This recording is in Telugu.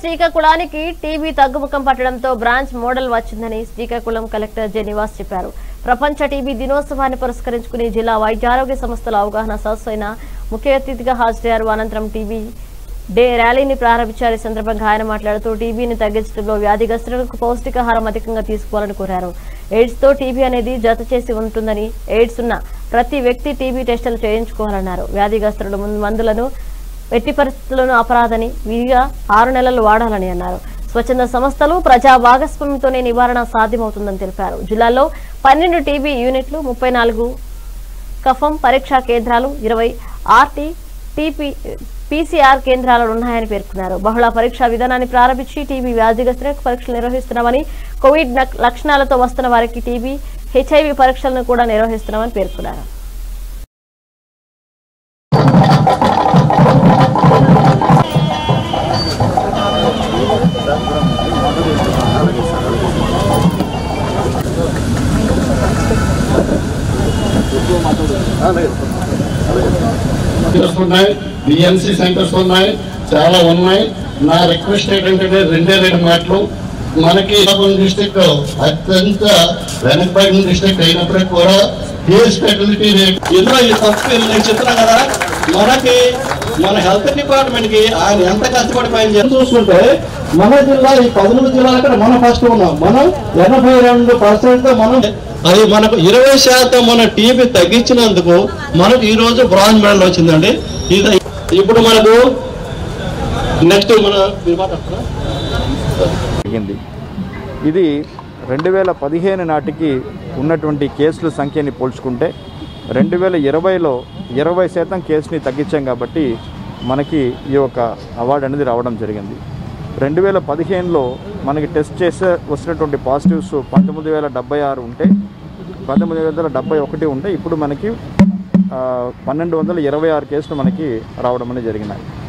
శ్రీకాకుళానికి టీబీ తగ్గుముఖం పట్టడంతో బ్రాంచ్ మోడల్ వచ్చిందని శ్రీకాకుళం కలెక్టర్ జెనివాస్ చెప్పారు ప్రపంచ టీబీ దినోత్సవాన్ని పురస్కరించుకుని జిల్లా వైద్యారోగ్య సంస్థల అవగాహన సదస్సు అయిన ముఖ్య అతిథిగా హాజరయ్యారు అనంతరం టీబీ డే ర్యాలీని ప్రారంభించారు ఈ సందర్భంగా ఆయన మాట్లాడుతూ టీబీని తగ్గించడంలో వ్యాధిగ్రస్తులకు పౌష్టికాహారం అధికంగా తీసుకోవాలని కోరారు ఎయిడ్స్ తో టీబీ అనేది జత చేసి ఉంటుందని ఎయిడ్స్ ఉన్న ప్రతి వ్యక్తి టీబీ టెస్టులు చేయించుకోవాలన్నారు వ్యాధిగ్రస్తుల ముందు మందులను ఎట్టి పరిస్థితుల్లోనూ అపరాధని విధిగా ఆరు నెలలు వాడాలని అన్నారు స్వచ్ఛంద సంస్థలు ప్రజా భాగస్వామ్యంతోనే నివారణ సాధ్యమవుతుందని తెలిపారు జిల్లాలో పన్నెండు టీబీ యూనిట్లు ముప్పై నాలుగు కఫం పరీక్షా కేంద్రాలు ఇరవై ఆర్టీ టీపీ పీసీఆర్ కేంద్రాలు ఉన్నాయని పేర్కొన్నారు బహుళ పరీక్షా విధానాన్ని ప్రారంభించి టీబీ వ్యాధిగ్రస్తులకు పరీక్షలు నిర్వహిస్తున్నామని కోవిడ్ నక్- లక్షణాలతో వస్తున్న వారికి టీబీ హెచ్ఐవి పరీక్షలను కూడా నిర్వహిస్తున్నామని పేర్కొన్నారు సెంటర్స్ ఉన్నాయి బిఎంసి సెంటర్స్ ఉన్నాయి చాలా ఉన్నాయి నా రిక్వెస్ట్ ఏంటంటే రెండే రెండు మాటలు మనకి డిస్టిక్ అత్యంత వెనకబడిన డిస్టిక్ అయినప్పటికీ కూడా కేస్ ఫెసిలిటీ రేట్ ఇందులో ఈ తప్పు నేను చెప్తున్నా కదా మనకి మన హెల్త్ డిపార్ట్మెంట్ కి ఆయన ఎంత కష్టపడి పని చేసి చూసుకుంటే మన జిల్లా ఈ పదమూడు జిల్లాల కంటే మనం ఫస్ట్ ఉన్నాం మనం ఎనభై రెండు పర్సెంట్ మనం అది మనకు ఇరవై శాతం మన టీబీ తగ్గించినందుకు మనకు ఈ రోజు బ్రాంజ్ మెడల్ వచ్చిందండి ఇది ఇప్పుడు మనకు నెక్స్ట్ మన మీరు మాట్లాడుతున్నా జరిగింది ఇది రెండు వేల పదిహేను నాటికి ఉన్నటువంటి కేసుల సంఖ్యని పోల్చుకుంటే రెండు వేల ఇరవైలో ఇరవై శాతం కేసుని తగ్గించాం కాబట్టి మనకి ఈ యొక్క అవార్డు అనేది రావడం జరిగింది రెండు వేల పదిహేనులో మనకి టెస్ట్ చేసే వచ్చినటువంటి పాజిటివ్స్ పంతొమ్మిది వేల డెబ్బై ఆరు ఉంటే పంతొమ్మిది వందల డెబ్బై ఒకటి ఉంటే ఇప్పుడు మనకి ఆ, పన్నెండు వందల ఇరవై ఆరు కేసులు మనకి రావడం అనేది జరిగినాయి